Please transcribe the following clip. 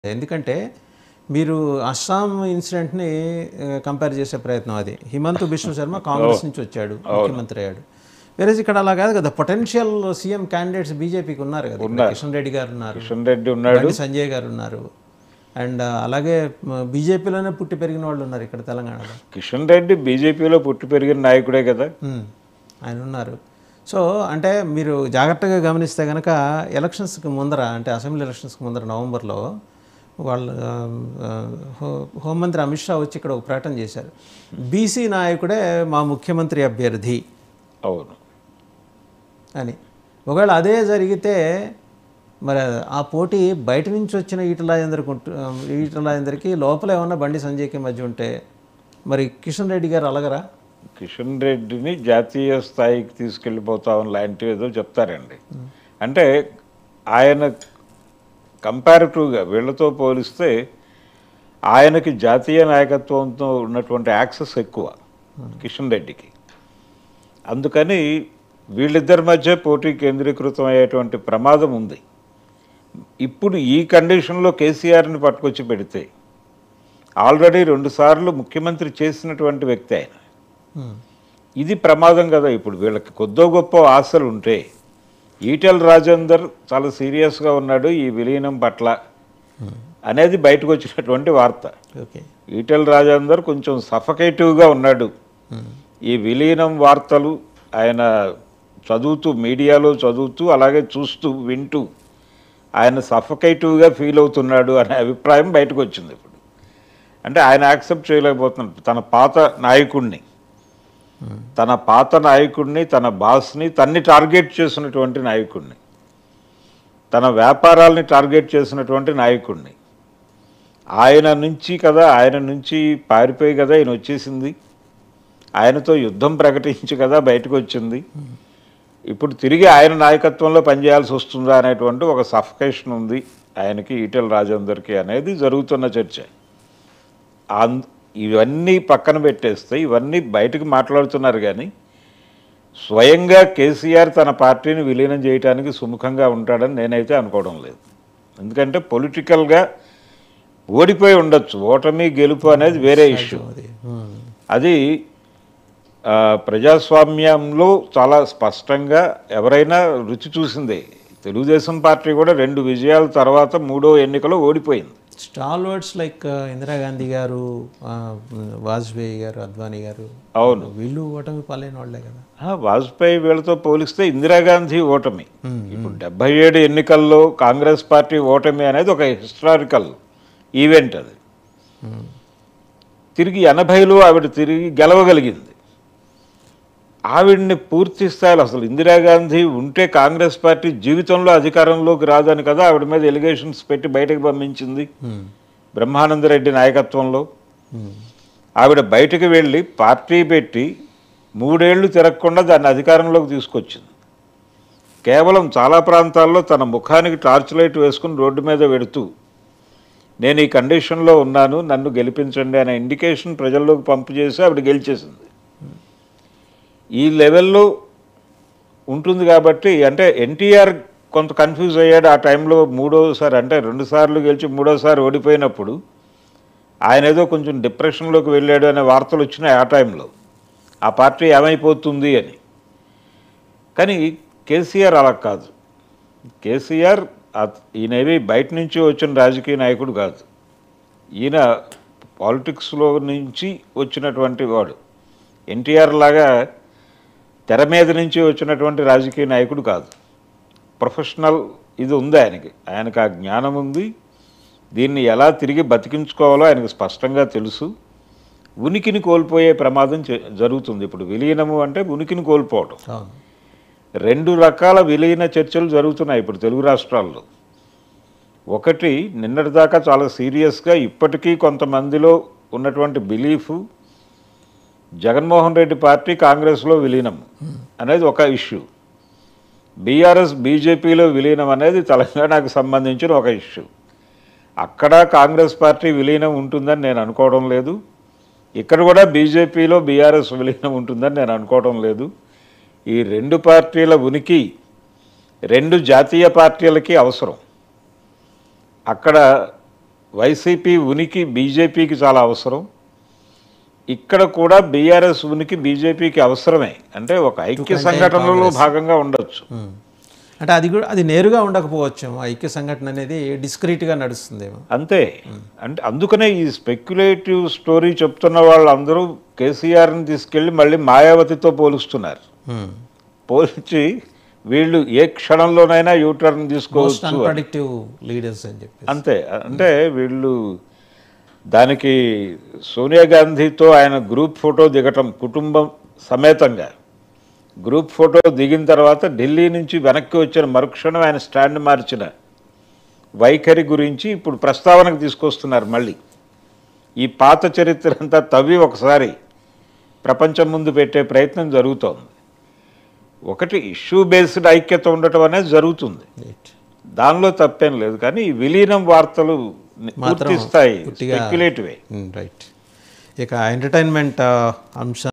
ఎందుకంటే మీరు అస్సాం ఇన్సిడెంట్ని కంపేర్ చేసే ప్రయత్నం అది హిమంత్ బిశ్వ శర్మ కాంగ్రెస్ నుంచి వచ్చాడు ముఖ్యమంత్రి అయ్యాడు వేరే ఇక్కడ అలా కాదు కదా పొటెన్షియల్ సీఎం క్యాండిడేట్స్ బీజేపీకి ఉన్నారు కదా ఇక్కడ కిషన్ రెడ్డి గారు ఉన్నారు కిషన్ రెడ్డి ఉన్నాడు బండి సంజయ్ గారు ఉన్నారు అండ్ అలాగే బీజేపీలోనే పుట్టి పెరిగిన వాళ్ళు ఉన్నారు ఇక్కడ తెలంగాణలో కిషన్ రెడ్డి బీజేపీలో పుట్టి పెరిగిన నాయకుడే కదా ఉమ్, ఆయన ఉన్నారు సో అంటే మీరు జాగ్రత్తగా గమనిస్తే కనుక ఎలక్షన్స్కి ముందర అంటే అసెంబ్లీ ఎలక్షన్స్కి ముందర నవంబర్లో వాళ్ళ ఆ, హో- హోంమంత్రి అమిత్ షా వచ్చి ఇక్కడ ఒక ప్రకటన చేశారు బీసీ నాయకుడే మా ముఖ్యమంత్రి అభ్యర్థి అవును అని ఒకవేళ అదే జరిగితే మరి ఆ పోటీ బయట నుంచి వచ్చిన ఈటలాజేందర్కి ఉంటు ఈటలాజేందర్కి లోపల ఏమన్నా బండి సంజయ్కి మధ్య ఉంటే మరి కిషన్ రెడ్డి గారు అలగరా కిషన్ రెడ్డిని జాతీయ స్థాయికి తీసుకెళ్ళిపోతాం లాంటివి ఏదో చెప్తారండి అంటే ఆయన కంపారిటివ్గా వీళ్ళతో పోలిస్తే ఆయనకి జాతీయ నాయకత్వంతో ఉన్నటువంటి యాక్సెస్ ఎక్కువ కిషన్ రెడ్డికి అందుకని వీళ్ళిద్దరి మధ్య పోటీ కేంద్రీకృతం అయ్యేటువంటి ప్రమాదం ఉంది ఇప్పుడు ఈ కండిషన్లో కేసీఆర్ని పట్టుకొచ్చి పెడితే ఆల్రెడీ రెండుసార్లు ముఖ్యమంత్రి చేసినటువంటి వ్యక్తి ఆయన ఉమ్, ఇది ప్రమాదం కదా ఇప్పుడు వీళ్ళకి కొద్దో గొప్ప ఆశలు ఉంటే ఈటెల్ రాజేందర్ చాలా సీరియస్గా ఉన్నాడు ఈ విలీనం పట్ల అనేది బయటకు వచ్చినటువంటి వార్త ఓకే ఈటెల్ రాజేందర్ కొంచెం సఫకేటివ్గా ఉన్నాడు ఉమ్, ఈ విలీనం వార్తలు ఆయన చదువుతూ మీడియాలో చదువుతూ అలాగే చూస్తూ వింటూ ఆయన సఫకేటివ్గా ఫీల్ అవుతున్నాడు అనే అభిప్రాయం బయటకు వచ్చింది ఇప్పుడు అంటే ఆయన యాక్సెప్ట్ చేయలేకపోతున్నాడు తన పాత నాయకుడిని తన పాత నాయకుడిని తన బాస్ని తన్ని టార్గెట్ చేసినటువంటి నాయకుడిని తన వ్యాపారాల్ని టార్గెట్ చేసినటువంటి నాయకుడిని ఆయన నుంచి కదా ఆయన నుంచి పారిపోయి కదా ఈయన వచ్చేసింది ఆయనతో యుద్ధం ప్రకటించి కదా బయటకు వచ్చింది ఇప్పుడు తిరిగి ఆయన నాయకత్వంలో పనిచేయాల్సి వస్తుందా అనేటువంటి ఒక సఫకేషన్ ఉంది ఆయనకి ఈటెల రాజేందర్కి అనేది జరుగుతున్న చర్చ అన్- ఇవన్నీ పక్కన పెట్టేస్తే ఇవన్నీ బయటకు మాట్లాడుతున్నారు కానీ స్వయంగా కేసీఆర్ తన పార్టీని విలీనం చేయడానికి సుముఖంగా ఉంటాడని నేనైతే అనుకోవడం లేదు ఎందుకంటే పొలిటికల్గా ఓడిపోయి ఉండొచ్చు ఓటమి గెలుపు అనేది వేరే ఇష్యూ అది ఉమ్, అది ఆ, ప్రజాస్వామ్యంలో చాలా స్పష్టంగా ఎవరైనా రుచి చూసిందే తెలుగుదేశం పార్టీ కూడా రెండు విజయాల తర్వాత మూడో ఎన్నికలో ఓడిపోయింది స్టాల్ వర్డ్స్ లైక్ ఇందిరాగాంధీ గారు ఆ, వాజ్పేయి గారు అద్వానీ గారు అవును వీళ్ళు ఓటమి పాలైన వాళ్ళే కదా ఆ, వాజ్పేయి వీళ్ళతో పోలిస్తే ఇందిరాగాంధీ ఓటమి ఇప్పుడు డెబ్బై ఏడు ఎన్నికల్లో కాంగ్రెస్ పార్టీ ఓటమి అనేది ఒక హిస్టారికల్ ఈవెంట్ అది ఉమ్, తిరిగి ఎనభైలో ఆవిడ తిరిగి గెలవగలిగింది ఆవిడ్ని పూర్తి స్థాయిలో అసలు ఇందిరాగాంధీ ఉంటే కాంగ్రెస్ పార్టీ జీవితంలో అధికారంలోకి రాదని కదా ఆవిడ మీద ఎలిగేషన్స్ పెట్టి బయటకు పంపించింది ఉమ్, బ్రహ్మానందరెడ్డి నాయకత్వంలో ఉమ్, ఆవిడ బయటకు వెళ్ళి పార్టీ పెట్టి మూడేళ్లు తిరగకుండా దాన్ని అధికారంలోకి తీసుకొచ్చింది కేవలం చాలా ప్రాంతాల్లో తన ముఖానికి టార్చ్ లైట్ వేసుకుని రోడ్డు మీద పెడుతూ నేను ఈ కండిషన్లో ఉన్నాను నన్ను గెలిపించండి అనే ఇండికేషన్ ప్రజల్లోకి పంపు చేసి ఆవిడ గెలిచేసింది ఈ లెవెల్లో ఉంటుంది కాబట్టి అంటే ఎన్టీఆర్ కొంత కన్ఫ్యూజ్ అయ్యాడు ఆ టైంలో మూడోసారి అంటే రెండు సార్లు గెలిచి మూడోసారి ఓడిపోయినప్పుడు ఆయన ఏదో కొంచెం డిప్రెషన్లోకి వెళ్ళాడు అనే వార్తలు వచ్చినాయి ఆ టైంలో ఆ పార్టీ ఏమైపోతుంది అని కానీ కేసీఆర్ అలా కాదు కేసీఆర్ అత- ఈయనేవి బయట నుంచి వచ్చిన రాజకీయ నాయకుడు కాదు ఈయన పాలిటిక్స్లో నుంచి వచ్చినటువంటి వాడు ఎన్టీఆర్ లాగా తెర మీద నుంచి వచ్చినటువంటి రాజకీయ నాయకుడు కాదు ప్రొఫెషనల్ ఇది ఉంది ఆయనకి ఆయనకు ఆ జ్ఞానం ఉంది దీన్ని ఎలా తిరిగి బతికించుకోవాలో ఆయనకు స్పష్టంగా తెలుసు ఉనికిని కోల్పోయే ప్రమాదం చే- జరుగుతుంది ఇప్పుడు విలీనము అంటే ఉనికిని కోల్పోవటం అవును రెండు రకాల విలీన చర్చలు జరుగుతున్నాయి ఇప్పుడు తెలుగు రాష్ట్రాల్లో ఒకటి నిన్నటిదాకా చాలా సీరియస్గా ఇప్పటికీ కొంతమందిలో ఉన్నటువంటి బిలీఫ్ జగన్మోహన్ రెడ్డి పార్టీ కాంగ్రెస్లో విలీనం అనేది ఒక ఇష్యూ బీఆర్ఎస్ బీజేపీలో విలీనం అనేది తెలంగాణకు సంబంధించిన ఒక ఇష్యూ అక్కడ కాంగ్రెస్ పార్టీ విలీనం ఉంటుందని నేను అనుకోవడం లేదు ఇక్కడ కూడా బీజేపీలో బీఆర్ఎస్ విలీనం ఉంటుందని నేను అనుకోవడం లేదు ఈ రెండు పార్టీల ఉనికి రెండు జాతీయ పార్టీలకి అవసరం అక్కడ వైసీపీ ఉనికి బీజేపీకి చాలా అవసరం ఇక్కడ కూడా బీఆర్ఎస్ ఉనికి బీజేపీకి అవసరమే అంటే ఒక ఐక్య సంఘటనలో భాగంగా ఉండొచ్చు ఉమ్. అంటే అది కూడా అది నేరుగా ఉండకపోవచ్చేమో ఐక్య సంఘటన అనేది డిస్క్రీట్గా నడుస్తుందేమో అంతే అంటే అందుకనే ఈ స్పెక్యులేటివ్ స్టోరీ చెప్తున్న వాళ్ళందరూ కేసీఆర్ని తీసుకెళ్ళి మళ్ళీ మాయావతితో పోలుస్తున్నారు ఉమ్. పోల్చి వీళ్ళు ఏ క్షణంలోనైనా యూటర్న్ మోస్ట్ తీసుకోవచ్చు అన్ప్రడిక్టివ్ లీడర్స్ అని చెప్పి అంతే అంటే వీళ్ళు దానికి సోనియా గాంధీతో ఆయన గ్రూప్ ఫోటో దిగటం కుటుంబం సమేతంగా గ్రూప్ ఫోటో దిగిన తర్వాత ఢిల్లీ నుంచి వెనక్కి వచ్చిన మరుక్షణం ఆయన స్టాండ్ మార్చిన వైఖరి గురించి ఇప్పుడు ప్రస్తావనకు తీసుకొస్తున్నారు మళ్ళీ ఈ పాత చరిత్ర అంతా తవ్వి ఒకసారి ప్రపంచం ముందు పెట్టే ప్రయత్నం జరుగుతోంది ఒకటి ఇష్యూ బేస్డ్ ఐక్యత ఉండటం అనేది జరుగుతుంది Right. దానిలో తప్పేం లేదు కానీ ఈ విలీనం వార్తలు పూర్తి స్థాయి పూర్తిగా- స్పెక్యులేటివే రైట్ ఇక ఎంటర్టైన్మెంట్ అంశం